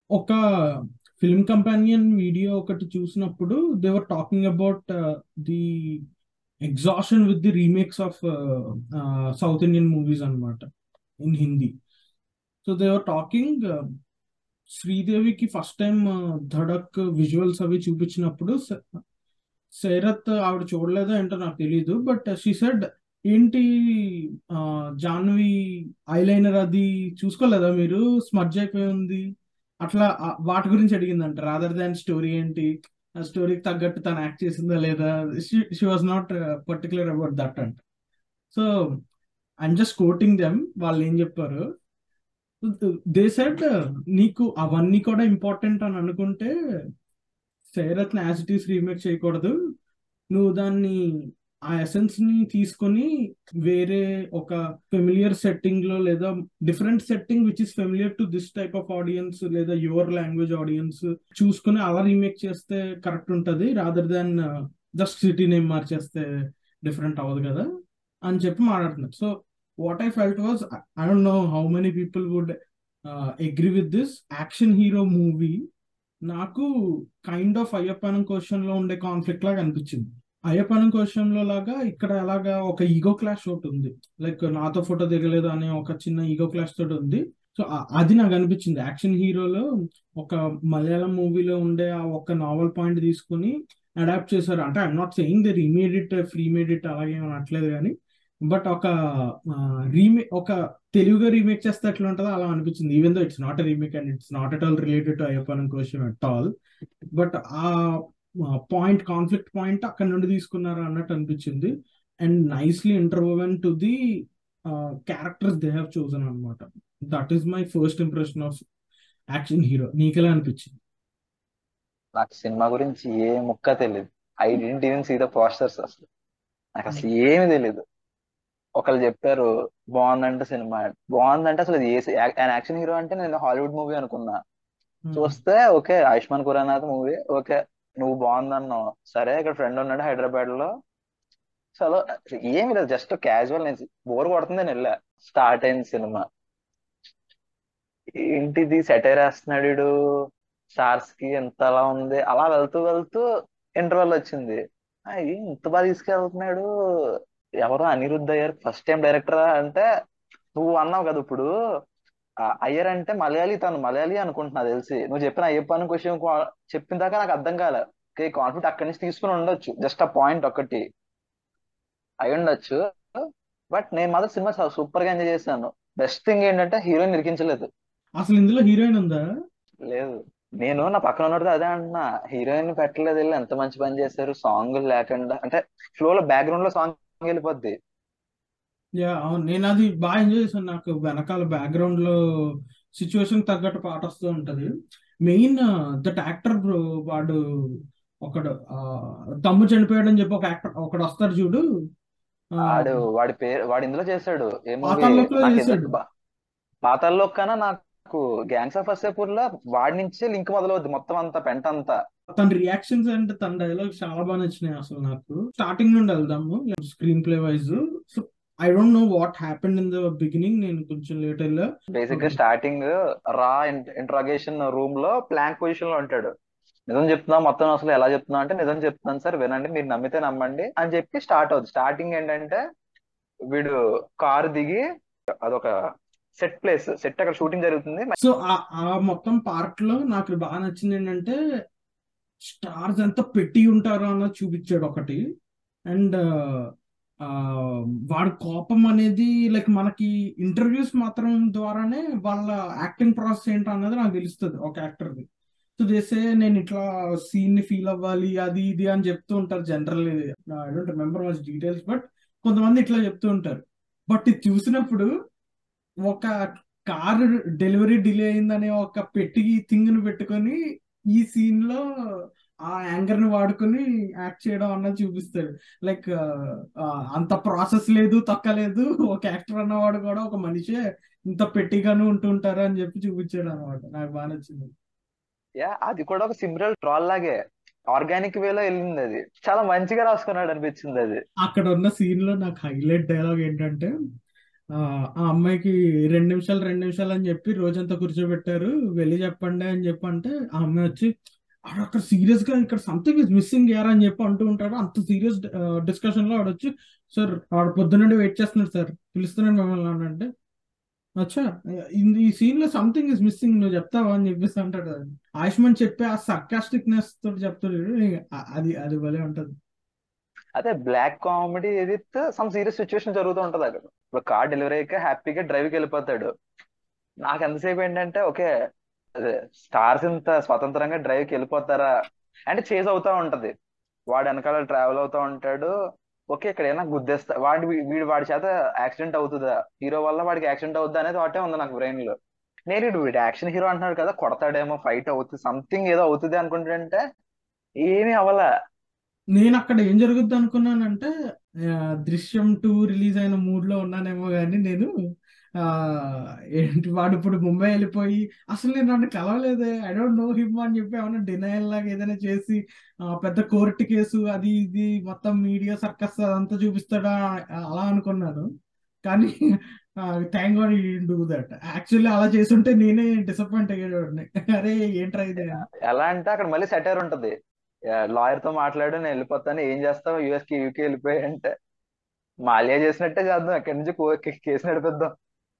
ఒక film companion video ఒకటి చూసినప్పుడు they were talking about the exhaustion with the remakes of south Indian movies అన్నమాట in Hindi so they were talking శ్రీదేవికి first time Dhadak visuals అవి చూపించినప్పుడు స- సైరత్ ఆవిడ చూడలేదో ఏంటో నాకు తెలియదు బట్ షీ సెడ్ ఏంటి ఆ, జాహ్నవి ఐలైనర్ అది చూసుకోలేదా మీరు స్మర్జ్ అయిపోయి ఉంది అట్లా ఆ, వాటి గురించి అడిగిందంట రాదర్ దాన్ స్టోరీ ఏంటి ఆ స్టోరీకి తగ్గట్టు తను యాక్ట్ చేసిందా లేదా she was not particular about that అంట so I'm just quoting them వాళ్ళు ఏం చెప్పారు దే సెడ్ నీకు అవన్నీ కూడా ఇంపార్టెంట్ అని అనుకుంటే సైరత్ని యాజ్ ఇట్ ఈస్ రీమేక్ చేయకూడదు నువ్వు దాన్ని ఆ ఎసెన్స్ ని తీసుకొని వేరే ఒక ఫెమిలియర్ సెట్టింగ్ లో లేదా different setting which is familiar to this type of audience లేదా యువర్ లాంగ్వేజ్ ఆడియన్స్ చూసుకుని అలా రీమేక్ చేస్తే కరెక్ట్ ఉంటది rather than just city name మార్చేస్తే డిఫరెంట్ అవ్వదు కదా అని చెప్పి మాట్లాడుతున్నారు so what I felt was I don't know how many people would agree with this action hero movie నాకు కైండ్ ఆఫ్ అయ్యప్పనం క్వశ్చన్ లో ఉండే కాన్ఫ్లిక్ట్ లాగా అనిపించింది అయ్యప్పనం క్వశ్చన్ లో లాగా ఇక్కడ ఎలాగా ఒక ఈగో క్లాష్ ఒకటి ఉంది లైక్ నాతో ఫోటో దిగలేదు అనే ఒక చిన్న ఈగో క్లాష్ తోటి ఉంది సో అది నాకు అనిపించింది యాక్షన్ హీరోలో ఒక మలయాళం మూవీలో ఉండే ఆ ఒక నావల్ పాయింట్ తీసుకుని అడాప్ట్ చేశారు అంటే I'm not saying they remade it free made it అలాగే అనట్లేదు కానీ బట్ ఒక రీమేక్ ఒక తెలుగుగా రీమేక్ చేస్తే ఎట్లా ఉంటుందో అలా అనిపించింది even though it's not remake and it's not at all related to Ayyappan Koshiyum at all but uh point conflict point అక్కడ నుండి తీసుకున్నారు అన్నట్టు అనిపించింది and nicely interwoven to the characters they have chosen అనమాట that is my first impression of action hero నీకెలా అనిపించింది నాకు సినిమా గురించి ఏ ముక్క తెలియదు I didn't even see the posters అసలు నాకు అసలు ఏమి తెలియదు ఒకళ్ళు చెప్పారు బాగుందంటే సినిమా బాగుందంటే అసలు ఇది ఏ యాక్షన్ హీరో అంటే నేను హాలీవుడ్ మూవీ అనుకున్నా చూస్తే ఓకే ఆయుష్మాన్ ఖురానాథ్ మూవీ ఓకే నువ్వు బాగుందన్నావు సరే ఇక్కడ ఫ్రెండ్ ఉన్నాడు హైదరాబాద్ లో అసలు ఏమి లేదు జస్ట్ క్యాజువల్ నేను బోర్ కొడుతుంది నేను వెళ్ళా స్టార్ట్ అయింది సినిమా ఏంటిది సెటైర్ వేస్తున్నాడు వీడు స్టార్స్ కి ఎంత అలా ఉంది అలా వెళ్తూ వెళ్తూ ఇంటర్వెల్ వచ్చింది ఆ, ఏం ఇంత బాగా తీసుకెళ్తున్నాడు ఎవరో Anirudh Iyer first time director అంటే నువ్వు అన్నావు కదా ఇప్పుడు ఆ, అయ్యర్ అంటే మలయాళీ తను మలయాళీ అనుకుంటున్నా తెలిసి నువ్వు చెప్పిన అయ్యప్ప క్వశ్చన్ చెప్పిన దాకా నాకు అర్థం కాలే కాన్ఫిడెంట్ అక్కడి నుంచి తీసుకుని ఉండొచ్చు జస్ట్ ఆ పాయింట్ ఒకటి అయి ఉండొచ్చు బట్ నేను మాత్రం సినిమా సూపర్ గా ఎంజాయ్ చేశాను బెస్ట్ థింగ్ ఏంటంటే హీరోయిన్ ఇరికించలేదు అసలు ఇందులో హీరోయిన్ ఉందా లేదు నేను నా పక్కన ఉన్నది అదే అంటున్నా హీరోయిన్ పెట్టలేదు వీళ్ళు ఎంత మంచి పని చేశారు సాంగ్ లేకుండా అంటే ఫ్లో లో బ్యాక్గ్రౌండ్ లో సాంగ్ వెళ్ళిపోద్ది యా అవును నేను అది బాగా ఎంజాయ్ చేశాను నాకు వెనకాల బ్యాక్గ్రౌండ్ లో సిచ్యువేషన్ తగ్గట్టు పాట వస్తూ ఉంటది మెయిన్ దట్ యాక్టర్ వాడు ఒకడు ఆ, తమ్ము చనిపోయాడు అని చెప్పి ఒక యాక్టర్ ఒకడు వస్తాడు చూడు ఆ, వాడు వాడి పేరు వాడు ఇందులో చేశాడు ఏ మూవీ పాతాళలోకంలో నాకు చేశాడు ఎందుకు బా- పాతాళలో కన్నా నాకు గ్యాంగ్స్ ఆఫ్ వసేపూర్ లో వాడి నుంచే లింక్ మొదలవుద్ది మొత్తం అంతా పెంట అంతా తన రియాక్షన్స్ అండ్ తన డైలాగ్స్ చాలా బాగా నచ్చినాయి అసలు నాకు స్టార్టింగ్ నుండి వెళ్దాము screenplay wise so I don't know what happened in the beginning నేను కొంచెం లేట్ వెళ్ళా బేసిక్ గా స్టార్టింగ్ రా ఇంట్రాగేషన్ రూమ్ లో ప్లాంక్ పొజిషన్ లో ఉంటాడు నిజం చెప్తున్నా మొత్తం అసలు ఎలా చెప్తున్నా అంటే నిజం చెప్తున్నాను సార్ వినండి మీరు నమ్మితే నమ్మండి అని చెప్పి స్టార్ట్ అవుతుంది స్టార్టింగ్ ఏంటంటే వీడు కారు దిగి అదొక సెట్ ప్లేస్ సెట్ అక్కడ షూటింగ్ జరుగుతుంది సో ఆ ఆ మొత్తం పార్ట్ లో నాకు బాగా నచ్చింది ఏంటంటే స్టార్స్ ఎంత పెట్టి ఉంటారో అన్నది చూపించాడు ఒకటి అండ్ వాడి కోపం అనేది లైక్ మనకి ఇంటర్వ్యూస్ మాత్రం ద్వారానే వాళ్ళ యాక్టింగ్ ప్రాసెస్ ఏంటో అన్నది నాకు తెలుస్తుంది ఒక యాక్టర్ది సో చేసే నేను ఇట్లా సీన్ ని ఫీల్ అవ్వాలి అది ఇది అని చెప్తూ ఉంటారు general I don't remember much details but కొంతమంది ఇట్లా చెప్తూ ఉంటారు బట్ ఇది చూసినప్పుడు ఒక కారు డెలివరీ డిలే అయిందనే ఒక పెట్టి థింగ్ ను పెట్టుకొని ఈ సీన్ లో ఆ యాంగర్ ని వాడుకొని యాక్ట్ చేయడం అన్నది చూపిస్తాడు లైక్ అంత ప్రాసెస్ లేదు తక్కలేదు ఒక యాక్టర్ అన్నవాడు కూడా ఒక మనిషే ఇంత పెట్టిగాను ఉంటుంటారు అని చెప్పి చూపించాడు అనమాట నాకు బాగా నచ్చింది యా అది కూడా ఒక సింపుల్ ట్రాల్ లాగే ఆర్గానిక్ వేలో వెళ్ళింది అది చాలా మంచిగా రాసుకున్నాడు అనిపించింది అది అక్కడ ఉన్న సీన్ లో నాకు హైలైట్ డైలాగ్ ఏంటంటే ఆ ఆ అమ్మాయికి రెండు నిమిషాలు రెండు నిమిషాలు అని చెప్పి రోజంతా కూర్చోబెట్టారు వెళ్ళి చెప్పండి అని చెప్పి అంటే ఆ అమ్మాయి వచ్చి "ఆడ అక్కడ సీరియస్ గా ఇక్కడ సంథింగ్ ఇస్ మిస్సింగ్ యార్ అని చెప్పి అంటూ ఉంటాడు అంత సీరియస్ డిస్కషన్ లో ఆడొచ్చి సార్ ఆడ పొద్దున్నండి వెయిట్ చేస్తున్నాడు సార్ పిలుస్తున్నాడు మిమ్మల్ని అని అంటే అచ్చా ఇన్- ఈ సీన్ లో సంథింగ్ ఇస్ మిస్సింగ్ నువ్వు చెప్తావా అని చెప్పేసి అంటాడు ఆయుష్మాన్ చెప్పే ఆ సర్కాస్టిక్నెస్ తోటి చెప్తాడు చూడు, ఇక అ- అది అది భలే ఉంటది అదే black comedy with some serious situation జరుగుతూ ఉంటది అక్కడ ఇప్పుడు కార్ డెలివరీ అయ్యాక హ్యాపీగా డ్రైవ్కి వెళ్ళిపోతాడు నాకు ఎంతసేపు ఏంటంటే ఓకే అదే స్టార్స్ ఇంత స్వతంత్రంగా డ్రైవ్కి వెళ్ళిపోతారా అంటే చేజ్ అవుతా ఉంటది వాడు వెనకాల ట్రావెల్ అవుతా ఉంటాడు ఓకే ఇక్కడ ఏమైనా గుద్దేస్తా వాడి వీడి వాడి చేత యాక్సిడెంట్ అవుతుందా హీరో వల్ల వాడికి యాక్సిడెంట్ అవుద్దా అనేది ఒకటే ఉంది నాకు బ్రెయిన్ లో నేను ఇటు వీడు యాక్షన్ హీరో అంటున్నాడు కదా కొడతాడేమో ఫైట్ అవుతుంది సంథింగ్ ఏదో అవుతుంది అనుకుంటుంటే ఏమీ అవ్వలా నేను అక్కడ ఏం జరుగుద్ది అనుకున్నానంటే ఆ, దృశ్యం టూ రిలీజ్ అయిన మూడ్ లో ఉన్నానేమో కానీ నేను ఆ ఏంటి వాడు ఇప్పుడు ముంబై వెళ్ళిపోయి అసలు నేను నన్ను కలవలేదే ఐ డోంట్ నో హిమ్ అని చెప్పి ఏమైనా డినయల్ లాగా ఏదైనా చేసి ఆ, పెద్ద కోర్టు కేసు అది ఇది మొత్తం మీడియా సర్కస్ అదంతా చూపిస్తాడా అలా అనుకున్నాను కానీ thank God he do that actually అలా చేసుంటే నేనే డిసప్పాయింట్ అయ్యేవాడిని అరే ఏంట్రా ఇది అని. ఎలా అంటే అక్కడ మళ్ళీ సెటైర్ ఉంటది లాయర్ తో మాట్లాడు నేను వెళ్ళిపోతాను ఏం చేస్తావు యుఎస్ కి యూకే వెళ్ళిపోయి అంటే మాల్యా చేసినట్టే చేద్దాం ఎక్కడి నుంచి కో- కేసు నడిపిద్దాం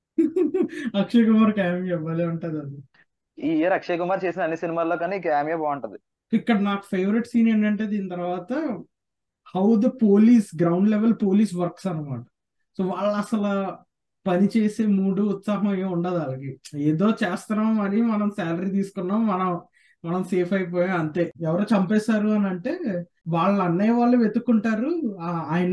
అక్షయ్ కుమార్ క్యామియో భలే ఉంటది అది ఈ ఇయర్ అక్షయ్ కుమార్ చేసిన అన్ని సినిమాల్లో కానీ క్యామియో బాగుంటది ఇక్కడ నాకు ఫేవరెట్ సీన్ ఏంటంటే దీని తర్వాత how the police ground level police works అన్నమాట సో వాళ్ళు అసలు పని చేసే మూడు ఉత్సాహం ఏమి ఉండదు వాళ్ళకి ఏదో చేస్తున్నాం అని మనం శాలరీ తీసుకున్నాం మనం మనం సేఫ్ అయిపోయాం అంతే ఎవరో చంపేశారు అని అంటే వాళ్ళ అన్నయ్య వాళ్ళు వెతుక్కుంటారు ఆ, ఆయన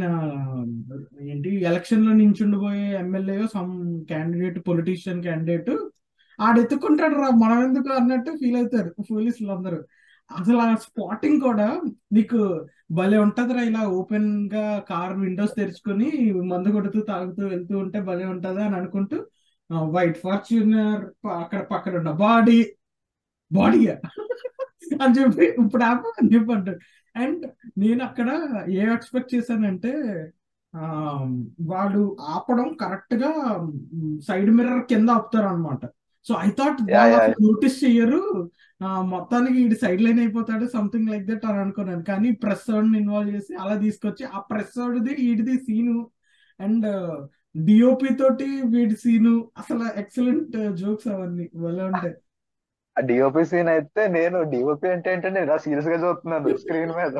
ఏంటి ఎలక్షన్ లో నించుండిపోయే M L A some candidate politician candidate ఆడెత్తుకుంటాడు రా మనం ఎందుకు అన్నట్టు ఫీల్ అవుతారు పోలీసులు అందరూ అసలు ఆ స్పాటింగ్ కూడా నీకు భలే ఉంటదిరా ఇలా ఓపెన్ గా కార్ విండోస్ తెరుచుకొని మందు కొడుతూ తాగుతూ వెళ్తూ ఉంటే భలే ఉంటది అని అనుకుంటూ వైట్ ఫార్చ్యూనర్ అక్కడ పక్కన ఉన్న బాడీ బాడీయా అని చెప్పి ఇప్పుడు ఆపు అని చెప్పి అంటాడు అండ్ నేను అక్కడ ఏం ఎక్స్పెక్ట్ చేశానంటే ఆ, వాడు ఆపడం కరెక్ట్ గా సైడ్ మిర్రర్ కింద ఆపుతారు అనమాట సో ఐ థాట్ యా వాళ్ళు యా అసలు నోటీస్ చెయ్యరు ఆ, మొత్తానికి ఈడు సైడ్ లైన్ అయిపోతాడు సంథింగ్ లైక్ దట్ అని అనుకున్నాను కానీ ప్రెస్ ని ఇన్వాల్వ్ చేసి అలా తీసుకొచ్చి ఆ ప్రెస్ ది ఈడిది సీను అండ్ డిఓపి తోటి వీడి సీను అసలు ఎక్సలెంట్ జోక్స్ అవన్నీ భలే ఉంటాయి ఆ డిఓపి సీన్ అయితే నేను డిఓపి అంటే ఏంటంటే ఇలా సీరియస్ గా చూస్తున్నాను స్క్రీన్ మీద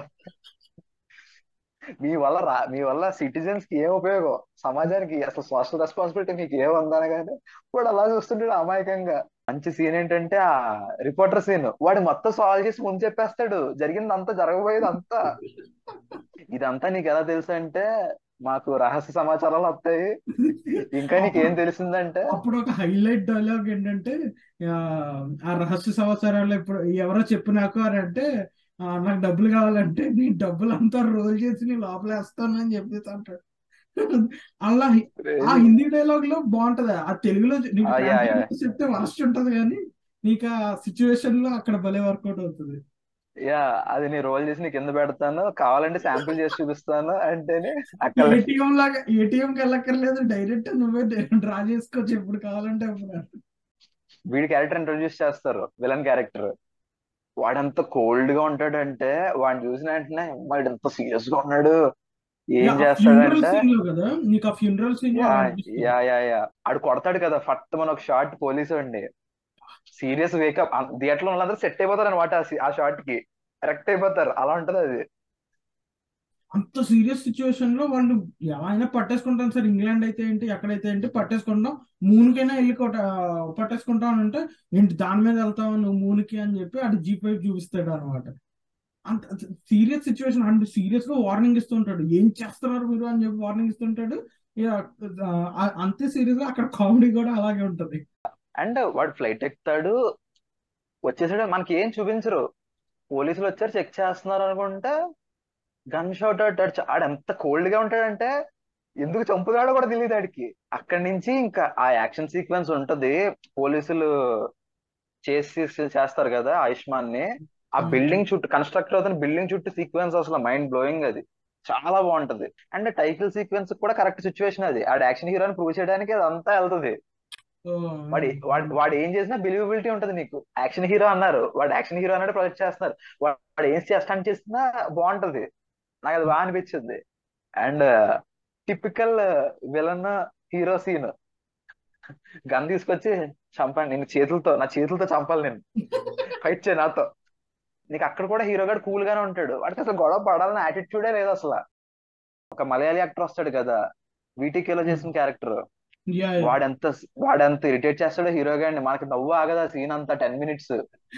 మీ వల్ల రా మీ వల్ల సిటిజన్స్ కి ఏం ఉపయోగం సమాజానికి అసలు సోషల్ రెస్పాన్సిబిలిటీ మీకు ఏం ఉందనగానే వాడు అలా చూస్తుంటాడు అమాయకంగా మంచి సీన్ ఏంటంటే ఆ రిపోర్టర్ సీన్ వాడు మొత్తం సాల్వ్ చేసి ముందు చెప్పేస్తాడు జరిగిందంతా జరగబోయేది అంతా ఇదంతా నీకు ఎలా తెలుసు అంటే మాకు రహస్య సమాచారాలు వస్తాయి ఇంకా నీకు ఏం అప్పుడు తెలిసిందంటే అప్పుడు ఒక హైలైట్ డైలాగ్ ఏంటంటే ఆ ఆ రహస్య సంవత్సరాలు ఇప్పుడు ఎవరో చెప్పు నాకు అని అంటే ఆ, నాకు డబ్బులు కావాలంటే నీ డబ్బులు అంతా రోల్ చేసి నీ లోపల వేస్తాను అని చెప్పేసి అంటాడు అలా ఆ హిందీ డైలాగ్ లో బాగుంటది ఆ తెలుగులో నీకు ఆ, యా యా ట్రాన్స్లేట్ చెప్తే వరస్ట్ ఉంటది కానీ నీకు ఆ సిచ్యువేషన్ లో అక్కడ భలే వర్కౌట్ అవుతుంది యా అది నీ రోల్ చేసి నీ కింద పెడతాను కావాలంటే శాంపిల్ చేసి చూపిస్తాను అంటేనే అక్కడ ఏటీఎం లాగా ఏటీఎం కి వెళ్ళక్కర్లేదు డైరెక్ట్ నువ్వే డ్రా చేసుకోవచ్చు ఎప్పుడు కావాలంటే అప్పుడు వీడి క్యారెక్టర్ ఇంట్రొడ్యూస్ చేస్తారు విలన్ క్యారెక్టర్ వాడంత కోల్డ్ గా ఉంటాడంటే వాడిని చూసిన వెంటనే వాడు ఎంత సీరియస్ గా ఉన్నాడు ఏం ఆ ఫ్యూనరల్ చేస్తాడంటే సీన్ లో కదా నీకు ఆ ఫ్యూనరల్ సీన్ లో యా అలా అనిపిస్తుంది యా యా యా ఆడు కొడతాడు కదా ఫట్ మన ఒక షాట్ పోలీసు అండి సీరియస్ వేకప్ థియేటర్ లో వాళ్ళందరూ సెట్ అయిపోతారు అనమాట ఆ షాట్ కి కరెక్ట్ అయిపోతారు అలా ఉంటది అది అంత సీరియస్ సిచ్యువేషన్ లో వాళ్ళు ఎలా అయినా పట్టేసుకుంటాం సార్ ఇంగ్లాండ్ అయితే ఏంటి ఎక్కడైతే ఏంటి పట్టేసుకుంటాం మూన్కైనా వెళ్ళి కొట్ట పట్టేసుకుంటాం అని అంటే ఏంటి దాని మీద వెళ్తావు నువ్వు మూన్కి అని చెప్పి అటు జీప్ వైపు చూపిస్తాడు అనమాట అంత సీరియస్ సిచ్యువేషన్ అంటే సీరియస్ గా వార్నింగ్ ఇస్తుంటాడు ఏం చేస్తున్నారు మీరు అని చెప్పి వార్నింగ్ ఇస్తుంటాడు ఇక, ఆ, అంతే సీరియస్ గా అక్కడ కామెడీ కూడా అలాగే ఉంటది అండ్ వాడు ఫ్లైట్ ఎక్కుతాడు వచ్చేసాడు మనకి ఏం చూపించరు పోలీసులు వచ్చారు చెక్ చేస్తున్నారు అనుకుంటే గన్ షాట్ ఆడు ఆడు ఎంత కోల్డ్ గా ఉంటాడంటే ఎందుకు చంపుతాడో కూడా తెలియదు ఆడికి అక్కడి నుంచి ఇంకా ఆ యాక్షన్ సీక్వెన్స్ ఉంటది పోలీసులు చేసి చేస్తారు కదా ఆయుష్మాన్ ని ఆ ఆ, బిల్డింగ్ చుట్టూ కన్స్ట్రక్ట్ అవుతున్న బిల్డింగ్ చుట్టూ సీక్వెన్స్ అసలు మైండ్ బ్లోయింగ్ అది చాలా బాగుంటది అండ్ టైటిల్ సీక్వెన్స్ కూడా కరెక్ట్ సిచ్యువేషన్ అది ఆడ యాక్షన్ హీరో అని ప్రూవ్ చేయడానికి అదంతా వెళ్తది ఓ, వాడి వాడు వాడు ఏం చేసినా బిలీవబిలిటీ ఉంటది నీకు యాక్షన్ హీరో అన్నారు వాడు యాక్షన్ హీరో అన్నట్టు ప్రొజెక్ట్ చేస్తున్నారు వాడు వాడు ఏం చేస్తాను చేసినా బాగుంటది నాకు అది బాగా అనిపించింది and typical villain hero scene gun తీసుకొచ్చి చంపండి నేను చేతులతో నా చేతులతో చంపాలి నేను ఫైట్ చేయి నాతో నీకు అక్కడ కూడా హీరో గారు కూల్ గానే ఉంటాడు వాడికి అసలు గొడవ పడాలని యాటిట్యూడే లేదు అసలు ఒక మలయాళీ యాక్టర్ వస్తాడు కదా వీటీకేలో చేసిన క్యారెక్టర్ యా యా వాడెంత వాడెంత ఇరిటేట్ చేస్తాడో హీరో గారిని మనకి నవ్వు ఆగదు ఆ సీన్ అంతా టెన్ మినిట్స్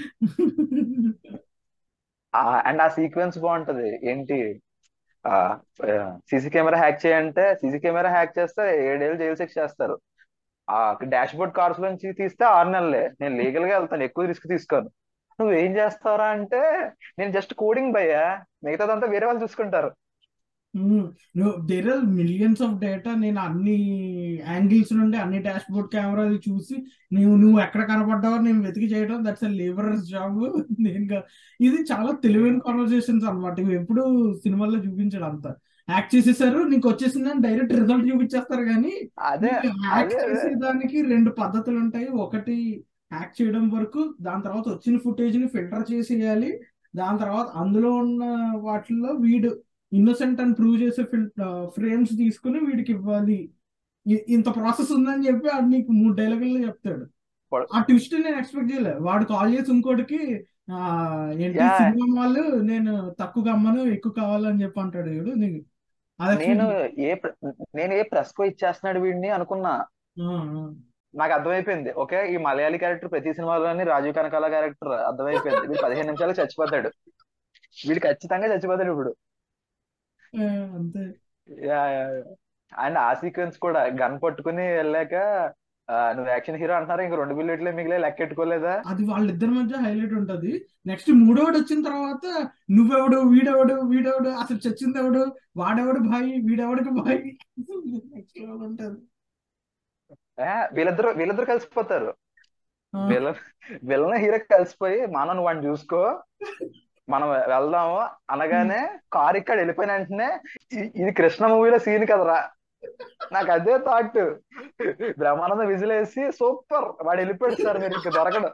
అండ్ ఆ సీక్వెన్స్ బాగుంటది ఏంటి ఆ సీసీ కెమెరా హ్యాక్ చేయంటే సీసీ కెమెరా హ్యాక్ చేస్తే ఏడేళ్ళు జైలు శిక్ష చేస్తారు ఆ డాష్ బోర్డ్ కార్స్ నుంచి తీస్తే ఆరు నెలలే నేను లీగల్ గా వెళ్తాను ఎక్కువ రిస్క్ తీసుకోను నువ్వు ఏం చేస్తావరా అంటే నేను జస్ట్ కోడింగ్ భయ్యా మిగతాదంతా వేరే వాళ్ళు చూసుకుంటారు there are millions of data నేను అన్ని యాంగిల్స్ నుండి అన్ని డాష్ బోర్డ్ కెమెరాలు చూసి నువ్వు నువ్వు ఎక్కడ కనపడ్డావో నేను వెతికి చేయడం దట్స్ అ లేబరర్స్ జాబ్ నేను గా- ఇది చాలా తెలివైన కాన్వర్సేషన్స్ అన్నమాట ఇవి ఎప్పుడు సినిమాల్లో చూపించాడు అంత యాక్ట్ చేసేసారు నీకు వచ్చేసిందని డైరెక్ట్ రిజల్ట్ చూపించేస్తారు కానీ అదే నీకు యాక్ట్ అదే అదే చేసేదానికి రెండు పద్ధతులు ఉంటాయి ఒకటి యాక్ట్ చేయడం వరకు దాని తర్వాత వచ్చిన ఫుటేజ్ ని ఫిల్టర్ చేసేయాలి దాని తర్వాత అందులో ఉన్న వాటిల్లో వీడు ఇన్నోసెంట్ అని ప్రూవ్ చేసే ఫ్రేమ్స్ తీసుకుని వీడికి ఇవ్వాలి ఇ- ఇంత ప్రాసెస్ ఉందని చెప్పి అది నీకు మూడు డైలాగుల్లో చెప్తాడు వాడు- ఆ ట్విస్ట్ నేను ఎక్స్పెక్ట్ చేయలే వాడు కాల్ చేసి ఇంకోటికి ఆ, ఏంటి యా సినిమా వాళ్ళు నేను తక్కువ అమ్మను ఎక్కువ కావాలని చెప్పి అంటాడు వీడు నీకు అది నేను ఎక్స్పెక్ట్ ఏ ప్ర- నేను ఏ ప్రెస్ కో ఇచ్చేస్తున్నాడు వీడిని అనుకున్నా నాకు అర్థమైపోయింది ఓకే ఈ మలయాళీ క్యారెక్టర్ ప్రతి సినిమాలోని రాజీవ్ కనకాల క్యారెక్టర్ అర్థమైపోయింది వీడు పదిహేను నిమిషాలు చచ్చిపోతాడు వీడు ఖచ్చితంగా చచ్చిపోతాడు ఇప్పుడు అంతే అండ్ ఆ సీక్వెన్స్ కూడా గన్ పట్టుకుని వెళ్ళాక ఆ, నువ్వు యాక్షన్ హీరో అంటున్నారు ఇంక రెండు బిల్లెట్లే మిగిలే లెక్కెట్టుకోలేదా అది వాళ్ళిద్దరి మధ్య హైలైట్ ఉంటది నెక్స్ట్ మూడోడు వచ్చిన తర్వాత నువ్వెవడు వీడెవడు వీడెవడు అసలు చచ్చింది ఎవడు వాడెవడు భాయి వీడెవడికి భాయి నెక్స్ట్ లెవెల్ ఉంటది ఏ, వీళ్ళిద్దరు వీళ్ళిద్దరు కలిసిపోతారు ఆ, వీళ్ళ వీళ్ళని హీరో కలిసిపోయి మనం నువ్వు వాడిని చూసుకో మనం వెళ్దాము అనగానే కార్ ఇక్కడ వెళ్ళిపోయిన వెంటనే ఇ- ఇది కృష్ణ మూవీలో సీన్ కదరా నాకు అదే థాట్ బ్రహ్మానందం విజిల్ వేసి సూపర్ వాడు వెళ్ళిపోయాడు సార్ మీరు ఇక్కడ దొరకడు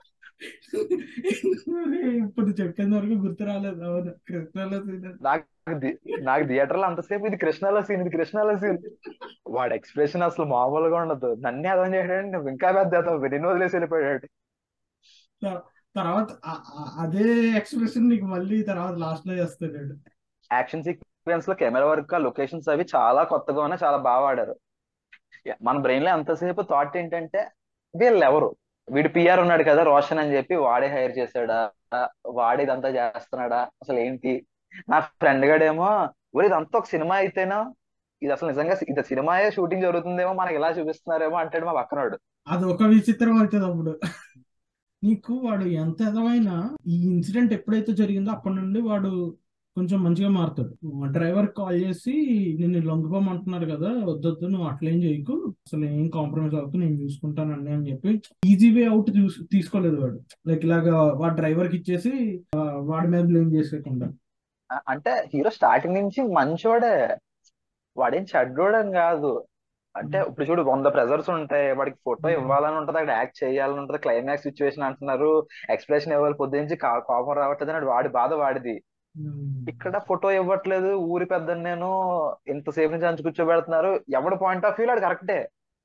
ఇప్పుడు చెప్పిన వరకు గుర్తు రాలేదు అవును కృష్ణలో scene అది. నాకు ది- నాకు థియేటర్ లో అంతసేపు ఇది కృష్ణలో సీన్ ఇది కృష్ణలో సీన్ వాడు ఎక్స్ప్రెషన్ అసలు మామూలుగా ఉండదు నన్నే అర్థం చేయడానికి నువ్వు ఇంకా పెద్ద ఎదవ. నిన్ను వదిలేసి వెళ్ళిపోయాడు త- తర్వాత ఆ- ఆ- అదే ఎక్స్ప్రెషన్ నీకు మళ్ళీ తర్వాత లాస్ట్ లో చేస్తాడు యాక్షన్ సీక్వెన్స్ లో కెమెరా వర్క్ లొకేషన్స్ అవి చాలా కొత్తగా ఉన్నాయి చాలా బాగా వాడారు మన బ్రెయిన్ లో ఎంతసేపు థాట్ ఏంటంటే వీళ్ళు ఎవరు వీడు పిఆర్ ఉన్నాడు కదా రోషన్ అని చెప్పి వాడే హైర్ చేశాడా వాడే ఇదంతా చేస్తున్నాడా అసలు ఏంటి నా ఫ్రెండ్ గడేమో ఒరే ఇదంతా ఒక సినిమా అయితేనా ఇది అసలు నిజంగా ఇది సినిమాయే షూటింగ్ జరుగుతుందేమో మనకి ఇలా చూపిస్తున్నారేమో అంటాడు మా పక్కనోడు అది ఒక విచిత్రం అవుతుంది అప్పుడు నీకు వాడు ఎంత ఎదవైనా ఈ ఇన్సిడెంట్ ఎప్పుడైతే జరిగిందో అప్పటి నుండి వాడు కొంచెం మంచిగా మారుతాడు డ్రైవర్ కాల్ చేసి నిన్ను లొంగిపోమంటున్నారు కదా వద్దొద్దు నువ్వు అట్లేం చేయకు అసలు ఏం కాంప్రమైజ్ అవ్వకు నేను చూసుకుంటానండి అని చెప్పి ఈజీ వే అవుట్ తీసుకోలేదు వాడు లైక్ ఇలాగా వాడు డ్రైవర్ కి ఇచ్చేసి ఆ, వాడి మీద బ్లేమ్ చేసేయకుండా అ- అంటే హీరో స్టార్టింగ్ నుంచి మంచోడే వాడేం చెడ్డోడని కాదు అంటే ఇప్పుడు చూడు వంద ప్రెజర్స్ ఉంటాయి వాడికి ఫోటో ఇవ్వాలని ఉంటది అక్కడ యాక్ట్ చేయాలని ఉంటది క్లైమాక్స్ సిచ్యువేషన్ అంటున్నారు ఎక్స్ప్రెషన్ ఇవ్వాలి పొద్దు నుంచి కా- కోపం రావట్లేదు అని వాడి బాధ వాడిది ఇక్కడ ఫోటో ఇవ్వట్లేదు ఊరి పెద్ద నేను ఇంతసేపు నుంచి అంచు కూర్చోబెడుతున్నారు ఎవడి పాయింట్ ఆఫ్ వ్యూ అది కరెక్టే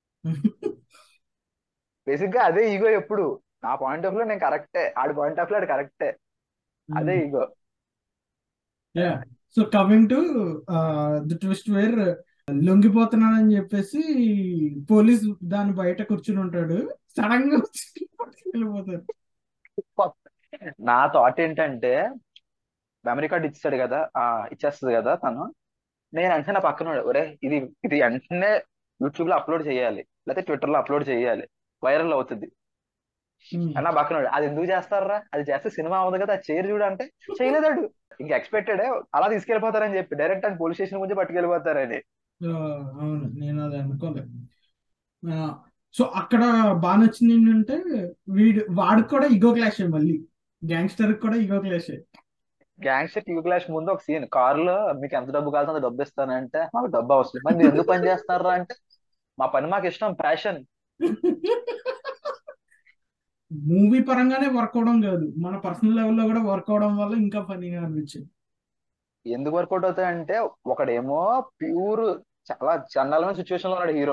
బేసిక్ గా అదే ఈగో ఎప్పుడు నా పాయింట్ ఆఫ్ వ్యూ నేను కరెక్టే ఆడి పాయింట్ ఆఫ్ వ్యూ ఆడు కరెక్టే అదే ego yeah so coming to the twist where లొంగిపోతున్నానని చెప్పేసి పోలీస్ దాని బయట కూర్చుని ఉంటాడు సడన్ గా వచ్చి పట్టుకుని వెళ్ళిపోతారు నా థాట్ ఏంటంటే మెమరీ కార్డ్ ఇచ్చాడు కదా ఆ ఇచ్చేస్తుంది కదా తను నేను వెంటనే నా పక్కన ఒరే ఇది ఇది వెంటనే యూట్యూబ్ లో అప్లోడ్ చేయాలి లేకపోతే ట్విట్టర్ లో అప్లోడ్ చేయాలి వైరల్ అవుతుంది Hmm. అని నా పక్కన అది ఎందుకు చేస్తారా అది చేస్తే సినిమా అవ్వదు కదా అది చేయరు చూడు అంటే చేయలేదాడు ఇంక ఎక్స్పెక్టెడ్ అలా తీసుకెళ్లిపోతారని చెప్పి డైరెక్ట్ అని పోలీస్ స్టేషన్ గురించి పట్టుకెళ్ళిపోతారని So, అవును నేను అది అనుకోలేదు సో అక్కడ బాగా నచ్చింది ఏంటంటే వీడు వాడికి కూడా ఇగో క్లాష్ మళ్ళీ గ్యాంగ్స్టర్ కూడా ego clash gangster TV clash ముందు ఒక సీన్ కారులో మీకు ఎంత డబ్బు కావాలంటే అంత డబ్బు ఇస్తానంటే మాకు డబ్బు అవసరం మరి మీరు ఎందుకు పని చేస్తున్నారా అంటే మా పని మాకు ఇష్టం ప్యాషన్ మూవీ పరంగానే వర్క్ అవడం కాదు మన పర్సనల్ లెవెల్లో కూడా వర్క్ అవడం వల్ల ఇంకా ఫనీగా అనిపించింది ఎందుకు వర్కౌట్ అవుతాయంటే ఒకడేమో ప్యూర్ చాలా చండాలమైన సిచ్యువేషన్ లో ఉన్నాడు హీరో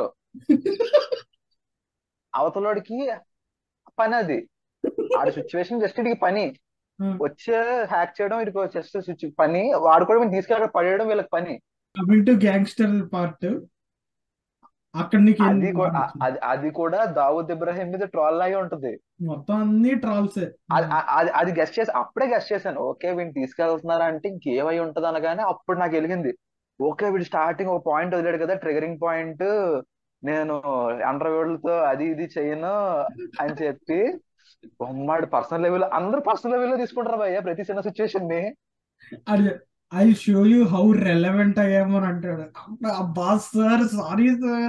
అవతలోడికి పని అది ఆడి సిచ్యువేషన్ జస్ట్ ఇడికి పని వచ్చే హ్యాక్ చేయడం ఇది జస్ట్ పని వాడు కూడా వీడిని తీసుకెళ్ళి అక్కడ పడేయడం వీళ్ళకి పని కమింగ్ టు గ్యాంగ్స్టర్ పార్ట్ అక్కడ నీకు ఏం అది కూ- బాగా అ- నచ్చింది? అది అది కూడా దావూద్ ఇబ్రాహిం మీద ట్రాల్ లాగే ఉంటది మొత్తం అన్ని ట్రాల్సే అది అ- అది అది గెస్ట్ చేసి అప్పుడే గెస్ట్ చేశాను ఓకే వీడిని తీసుకెళ్తున్నారా అంటే ఇంకేమై ఉంటది అనగానే అప్పుడు నాకు వెలిగింది ఓకే వీడు స్టార్టింగ్ ఒక పాయింట్ వదిలాడు కదా ట్రిగరింగ్ పాయింట్ నేను అండర్ తో అది ఇది చేయను అని చెప్పి బొమ్మాడు పర్సనల్ లెవెల్ అందరూ పర్సనల్ లెవెల్ లో తీసుకుంటారు భయ్య ప్రతి చిన్న సిచ్యువేషన్ ని అది I show you how relevant అయ్యామో అని అంటాడు అబ్బా సార్ సారీ సార్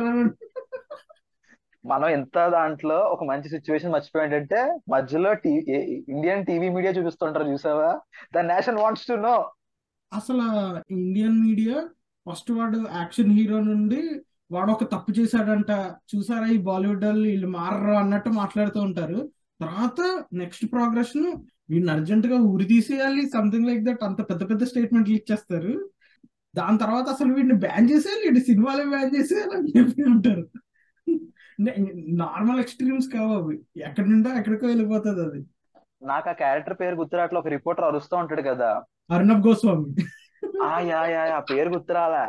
మనం ఎంత దాంట్లో ఒక మంచి సిచ్యువేషన్ మర్చిపోయి ఏంటంటే మధ్యలో టీ ఇండియన్ టీవీ మీడియా చూపిస్తుంటారు చూసావా the nation wants to know అసలు ఇండియన్ మీడియా ఫస్ట్ వాడు యాక్షన్ హీరో నుండి వాడు ఒక తప్పు చేశాడంట చూసారా ఈ బాలీవుడ్ వాళ్ళు వీళ్ళు మారరు అన్నట్టు మాట్లాడుతూ ఉంటారు తర్వాత నెక్స్ట్ ప్రోగ్రెషన్ వీడిని అర్జెంట్ గా ఉరి తీసేయాలి సంథింగ్ లైక్ దట్ అంత పెద్ద పెద్ద స్టేట్మెంట్లు ఇచ్చేస్తారు దాని తర్వాత అసలు వీడిని బ్యాన్ చేసేయాలి వీడి సినిమాలే బ్యాన్ చేసేయాలి అని చెప్పి అంటారు నార్మల్ ఎక్స్ట్రీమ్స్ కావు అవి ఎక్కడి నుండో ఎక్కడికో వెళ్ళిపోతుంది అది నాకు ఆ క్యారెక్టర్ పేరు గుర్తురాట్లో ఒక రిపోర్టర్ అరుస్తూ ఉంటాడు కదా అర్ణబ్ గోస్వామి ఆ యా యా యా పేరు గుర్తురాలా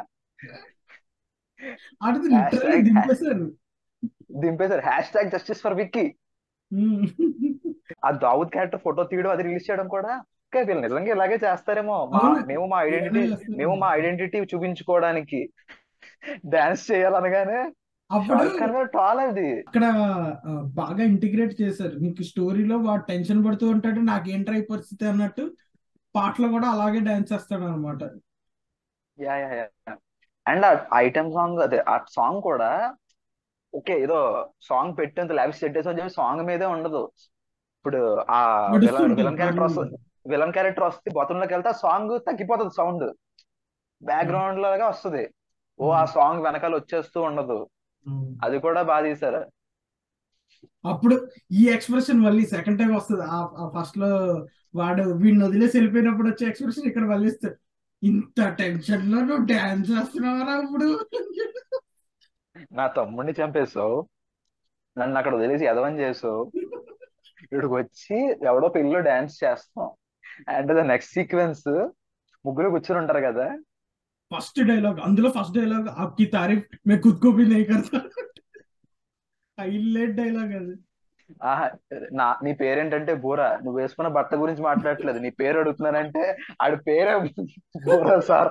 అది హ్యాష్ లిటరల్లీ ట్యాగ్ దింపేశారు దింపేశారు hash tag justice for Vicky um. ఆ దావుద్ క్యారెక్టర్ ఫోటో తీయడం అది రిలీజ్ చేయడం కూడా ఓకే వీళ్ళు నిజంగా ఇలాగే చేస్తారేమో మా అవును మేము మా ఇలానే ఐడెంటిటీ మేము చేస్తారు మా ఐడెంటిటీ చూపించుకోవడానికి డాన్స్ చేయాలనగానే అప్పుడు షారుఖ్ ఖాన్ గారు ట్రాల్ అది అక్కడ ఆ, బాగా ఇంటిగ్రేట్ చేశారు నీకు స్టోరీలో వాడు టెన్షన్ పడుతూ ఉంటాడు నాకేంట్రా ఈ పరిస్థితి అన్నట్టు పాటలో కూడా అలాగే డాన్స్ చేస్తాడు అనమాట యా యా యా అండ్ ఆ ఐటమ్ సాంగ్ అదే ఆ సాంగ్ కూడా ఓకే ఏదో సాంగ్ పెట్టేంత లావిష్ సెట్టేసి అని చెప్పి సాంగ్ మీదే ఉండదు ఇప్పుడు ఆ విలన్ నడుస్తుంటాయి విలన్ క్యారెక్టర్ పాటలు వస్తుంది విలన్ క్యారెక్టర్ వస్తే బొతంలోకి వెళ్తే ఆ సాంగ్ తగ్గిపోతుంది సౌండ్ బ్యాక్గ్రౌండ్ లాగా వస్తుంది ఓ ఆ సాంగ్ వెనకాల వచ్చేస్తూ ఉండదు అది కూడా బాగా తీశారు అప్పుడు ఈ ఎక్స్ప్రెషన్ మళ్ళీ సెకండ్ టైం వస్తుంది ఆ ఫస్ట్ లో వాడు వీడిని వదిలేసి వెళ్ళిపోయినప్పుడు వచ్చే ఎక్స్ప్రెషన్ ఇక్కడ మళ్ళీ ఇస్తాడు ఇంత టెన్షన్ లో నువ్వు డాన్స్ చేస్తున్నావరా ఇప్పుడు నా తమ్ముడిని చంపేశావు నన్ను అక్కడ వదిలేసి ఎదవని చేసావు ఇక్కడికి వచ్చి ఎవడో పెళ్ళిలో డాన్స్ చేస్తాం అండ్ ద నెక్స్ట్ సీక్వెన్స్ ముగ్గురు కూర్చొని ఉంటారు కదా ఫస్ట్ డైలాగ్ అందులో ఫస్ట్ డైలాగ్ आपकी तारीफ मैं खुद को भी नहीं करता హైలైట్ డైలాగ్ అది ఆహా నా నీ పేరేంటంటే బూరా నువ్వు వేసుకున్న బట్ట గురించి మాట్లాడట్లేదు నీ పేరు అడుగుతున్నానంటే ఆడి పేరే బూరా సార్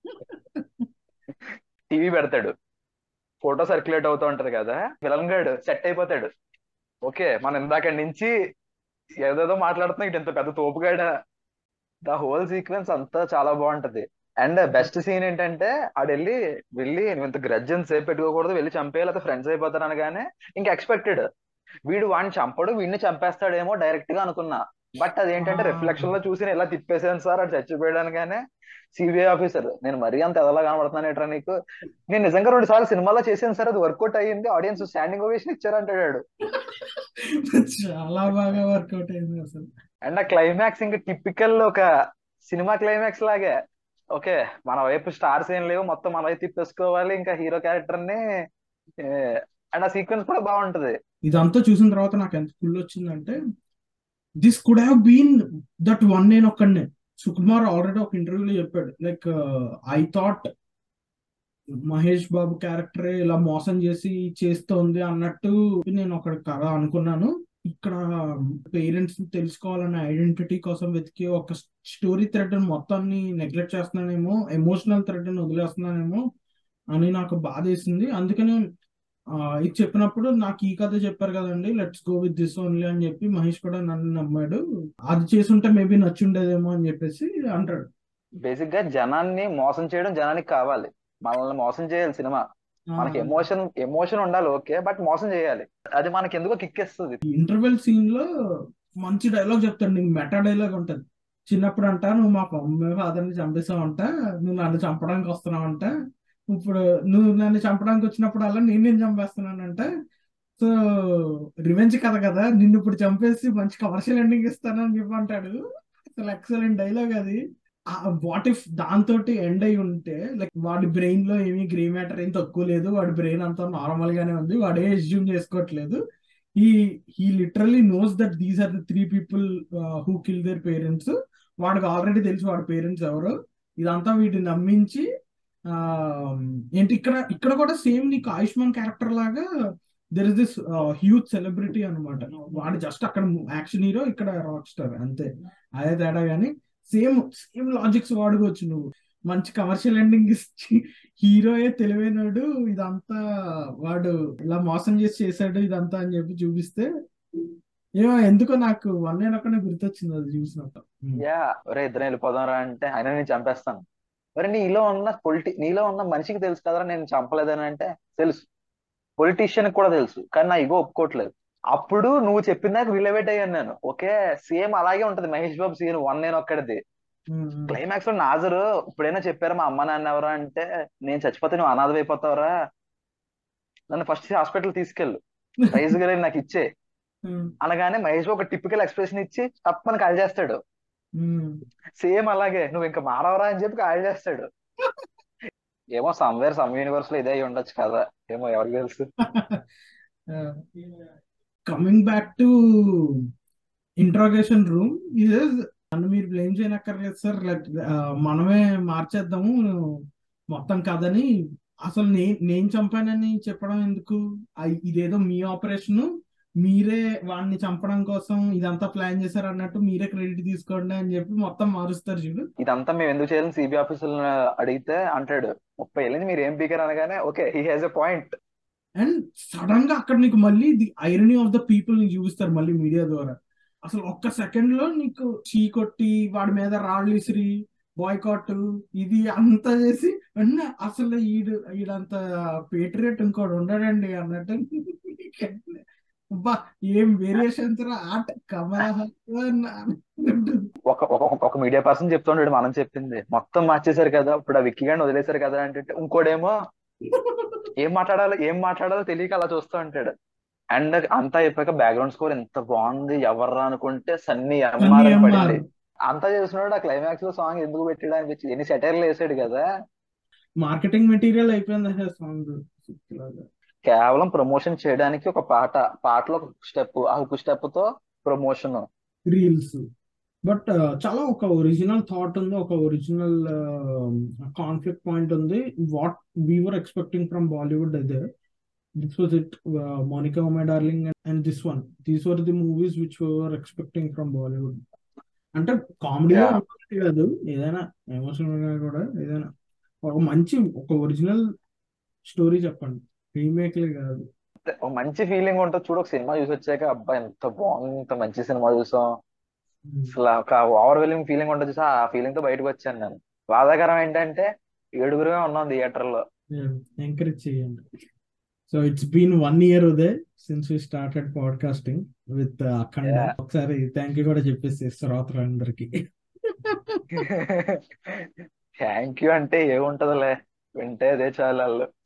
టీవీ పెడతాడు ఫోటో సర్క్యులేట్ అవుతూ ఉంటది కదా విలన్ గాడు సెట్ అయిపోతాడు ఓకే మనం ఇందాక నుంచి ఏదేదో మాట్లాడుతున్నాం ఇటు ఇంత పెద్ద తోపుగాడ ద హోల్ సీక్వెన్స్ అంతా చాలా బాగుంటది అండ్ బెస్ట్ సీన్ ఏంటంటే ఆడు వెళ్ళి వెళ్ళి నువ్వు ఇంత గ్రజ్జన్ సేపు పెట్టుకోకూడదు వెళ్ళి చంపేయాలి లేకపోతే ఫ్రెండ్స్ అయిపోతారు అనగానే ఇంకా ఎక్స్పెక్టెడ్ వీడు వాడిని చంపడు వీడిని చంపేస్తాడేమో డైరెక్ట్ గా అనుకున్నా బట్ అదేంటంటే రిఫ్లెక్షన్ లో చూసి నేను ఇలా తిప్పేసాను సార్ అది చచ్చిపోయాడనగానే సిబిఐ ఆఫీసర్ నేను మరీ అంత ఎదలా కనబడుతున్నాను ఏంట్రా నీకు నేను నిజంగా రెండు సార్లు సినిమాలో చేశాను సార్ అది వర్కౌట్ అయ్యింది ఆడియన్స్ స్టాండింగ్ ఓవేషన్ ఇచ్చారంటాడు చాలా బాగా వర్కౌట్ అయింది అసలు అండ్ ఆ క్లైమాక్స్ ఇంకా టిపికల్ ఒక సినిమా క్లైమాక్స్ లాగే ఓకే మన వైపు స్టార్స్ ఏం లేవు మొత్తం మన వైపు తిప్పేసుకోవాలి ఇంకా హీరో క్యారెక్టర్ ని అండ్ ఆ సీక్వెన్స్ కూడా బాగుంటది ఇదంతా చూసిన తర్వాత నాకు ఎంత ఫుల్ వచ్చిందంటే this could have been that one నేను ఒక్కడనే సుకుమార్ ఆల్రెడీ ఒక ఇంటర్వ్యూలో చెప్పాడు like I thought Mahesh Babu character ఇలా మోసం చేసి చేస్తోంది అన్నట్టు నేను ఒక కథ అనుకున్నాను ఇక్కడ పేరెంట్స్ తెలుసుకోవాలనే ఐడెంటిటీ కోసం వెతికి ఒక స్టోరీ థ్రెడ్ మొత్తాన్ని నెగ్లెక్ట్ చేస్తున్నానేమో ఎమోషనల్ థ్రెడ్ వదిలేస్తున్నానేమో అని నాకు బాధ వేసింది అందుకనే ఆ, ఇది చెప్పినప్పుడు నాకు ఈ కథ చెప్పారు కదండి let's go with this only అని చెప్పి మహేష్ కూడా నన్ను నమ్మాడు అది చేసుంటే మేబీ నచ్చుండేదేమో అని చెప్పేసి అంటాడు బేసిక్ గా జనాన్ని మోసం చేయడం జనానికి కావాలి మనల్ని మోసం చేయాలి సినిమా ఆ, మనకి ఎమోషన్ ఎమోషన్ ఉండాలి ఓకే బట్ మోసం చేయాలి అది మనకి ఎందుకో కిక్ ఇస్తుంది ఇంటర్వెల్ సీన్ లో మంచి డైలాగ్ చెప్తాడు నీకు మెటా డైలాగ్ ఉంటది చిన్నప్పుడు అంట నువ్వు మా మమ్మీ ఫాదర్ని చంపేసావంట నువ్వు నన్ను చంపడానికి వస్తున్నావంట ఇప్పుడు నువ్వు నన్ను చంపడానికి వచ్చినప్పుడు అలా నేను నేను చంపేస్తున్నానంట సో రివెంజ్ కథ కదా నిన్ను ఇప్పుడు చంపేసి మంచి కమర్షియల్ ఎండింగ్ ఇస్తానని చెప్పి అంటాడు అసలు ఎక్సలెంట్ డైలాగ్ అది వాట్ ఇఫ్ దాంతో ఎండ్ అయి ఉంటే లైక్ వాడి బ్రెయిన్ లో ఏమీ గ్రే మ్యాటర్ ఏం తక్కువ లేదు వాడి బ్రెయిన్ అంతా నార్మల్ గానే ఉంది వాడే ఎస్యూమ్ చేసుకోవట్లేదు ఈ he literally knows that these are the three people who kill their parents వాడికి ఆల్రెడీ తెలుసు వాడి పేరెంట్స్ ఎవరు ఇదంతా వీటిని నమ్మించి ఆ ఏంటి ఇక్కడ ఇక్కడ కూడా సేమ్ నీకు ఆయుష్మాన్ క్యారెక్టర్ లాగా there is this huge celebrity అనమాట వాడు జస్ట్ అక్కడ యాక్షన్ హీరో ఇక్కడ రాక్ స్టార్ అంతే అదే తేడా కానీ సేమ్ సేమ్ లాజిక్స్ వాడుకోవచ్చు నువ్వు మంచి కమర్షియల్ ఎండింగ్ ఇచ్చి హీరోయే తెలివైనడు ఇదంతా వాడు ఇలా మోసం చేసి చేశాడు ఇదంతా అని చెప్పి చూపిస్తే ఏమో ఎందుకో నాకు వన్ నేను అక్కడే గుర్తొచ్చింది అది చూసినప్పుడు యా ఒరే ఇద్దరం వెళ్ళిపోదాం రా అంటే ఆయన నేను చంపేస్తాను మరి నీలో ఉన్న పొలిటి నీలో ఉన్న మనిషికి తెలుసు కదరా నేను చంపలేదని అంటే తెలుసు పొలిటీషియన్ కూడా తెలుసు కానీ నా ఇగో ఒప్పుకోవట్లేదు అప్పుడు నువ్వు చెప్పిన దాకా రిలేవేట్ అయ్యాను నేను ఓకే సేమ్ అలాగే ఉంటది మహేష్ బాబు సీన్ వన్ నేను ఒక్కడిది క్లైమాక్స్ లో నాజరు ఇప్పుడైనా చెప్పారా మా అమ్మ నాన్న ఎవరా అంటే నేను చచ్చిపోతే నువ్వు అనాథ అయిపోతావురా నన్ను ఫస్ట్ హాస్పిటల్ తీసుకెళ్ళు ప్రైజ్ గారి నాకు ఇచ్చే అనగానే మహేష్ బాబు ఒక టిపికల్ ఎక్స్ప్రెషన్ ఇచ్చి తప్పని కాల్ చేస్తాడు సేమ్ అలాగే నువ్వు ఇంకా మారవరా అని చెప్పి కాల్ చేస్తాడు ఏమో సమ్వేర్ సమ్ యూనివర్స్ లో ఇదే అయి ఉండొచ్చు కదా ఏమో ఎవరికి తెలుసు coming back to interrogation room ఇది నన్ను మీరు బ్లేమ్ చేయనక్కర్లేదు సార్ లైక్ మనమే మార్చేద్దాము మొత్తం కథని అసలు నేను నేను చంపానని చెప్పడం ఎందుకు ఐ- ఇదేదో మీ ఆపరేషన్ మీరే వాడిని చంపడం కోసం ఇదంతా ప్లాన్ చేశారు అన్నట్టు మీరే క్రెడిట్ తీసుకోండి అని చెప్పి మొత్తం మారుస్తారు చూడు ఇదంతా మేము ఎందుకు చేయాలని సిబిఐ ఆఫీసర్లను అడిగితే అంటాడు ముప్పై ఏళ్ళని మీరు ఏం పీకర్ అనగానే okay he has a point and sudden గా అక్కడ నీకు మళ్ళీ the irony of the people ని చూపిస్తారు మళ్ళీ మీడియా ద్వారా అసలు ఒక్క సెకండ్ లో నీకు చీ కొట్టి వాడి మీద రాళ్ళు ఇసిరి బాయ్కాట్ ఇది అంతా చేసి అన్న అసలు ఈడు ఈడంత పేట్రియట్ ఇంకోటి ఉండడండి అన్నట్టు అబ్బా ఏం వేరియేషన్స్ రా ఆట కమల్ హాసన్ అన్నట్టు. ఒక ఒక ఒక మీడియా పర్సన్ చెప్తుండడు మనం చెప్పింది మొత్తం మార్చేశారు కదా ఇప్పుడు ఆ విక్కీ గాని వదిలేశారు కదా అంటే ఇంకోడేమో ఏం మాట్లాడాలో ఏం మాట్లాడాలో తెలియక అలా చూస్తూ ఉంటాడు అండ్ అంతా అయిపోయాక బ్యాక్గ్రౌండ్ స్కోర్ ఎంత బాగుంది ఎవర్రా అనుకుంటే సన్నీ ఎంఆర్ సన్నీ అని ఎంఆర్. పడింది అంతా చేసినాడు ఆ క్లైమాక్స్ లో సాంగ్ ఎందుకు పెట్టాడు అనిపించింది ఎన్ని సెటైర్లు వేసాడు కదా మార్కెటింగ్ మెటీరియల్ అయిపోయింది అసలు సాంగ్ కేవలం ప్రమోషన్ చేయడానికి ఒక పాట పాటలో ఒక స్టెప్ ఆ ఒక స్టెప్ తో ప్రమోషన్ రీల్స్ బట్ చాలా ఒక ఒరిజినల్ థాట్ ఉంది ఒక ఒరిజినల్ కాన్ఫ్లిక్ట్ పాయింట్ ఉంది what we're expecting from Bollywood అదే this was it Monica my darling and this one these were the movies which we're expecting from Bollywood అంటే comedy Yeah. కాదు ఏదైనా emotional గా కూడా ఏదైనా ఒక మంచి ఒక ఒరిజినల్ స్టోరీ చెప్పండి రీమేక్లే కాదు ఒక మంచి ఫీలింగ్ ఉంటుంది చూడు ఒక సినిమా చూసి వచ్చాక అబ్బా ఎంత బాగుంది ఇంత మంచి సినిమా చూసాం అసలు ఒక ఓవర్వెల్మింగ్ ఫీలింగ్ ఉంటుంది చూసా ఆ ఫీలింగ్ తో బయటకు వచ్చాను నేను బాధాకరం ఏంటంటే ఏడుగురుగా ఉన్నాం థియేటర్ లో ఎంకరేజ్ చేయండి so it's been one year ఉదే since we started podcasting with Akhanda Yeah. ఒకసారి థ్యాంక్ యూ కూడా చెప్పేసి శ్రోతలందరికి థ్యాంక్ యూ అంటే ఏముంటదిలే వింటే అదే చాలు వాళ్ళు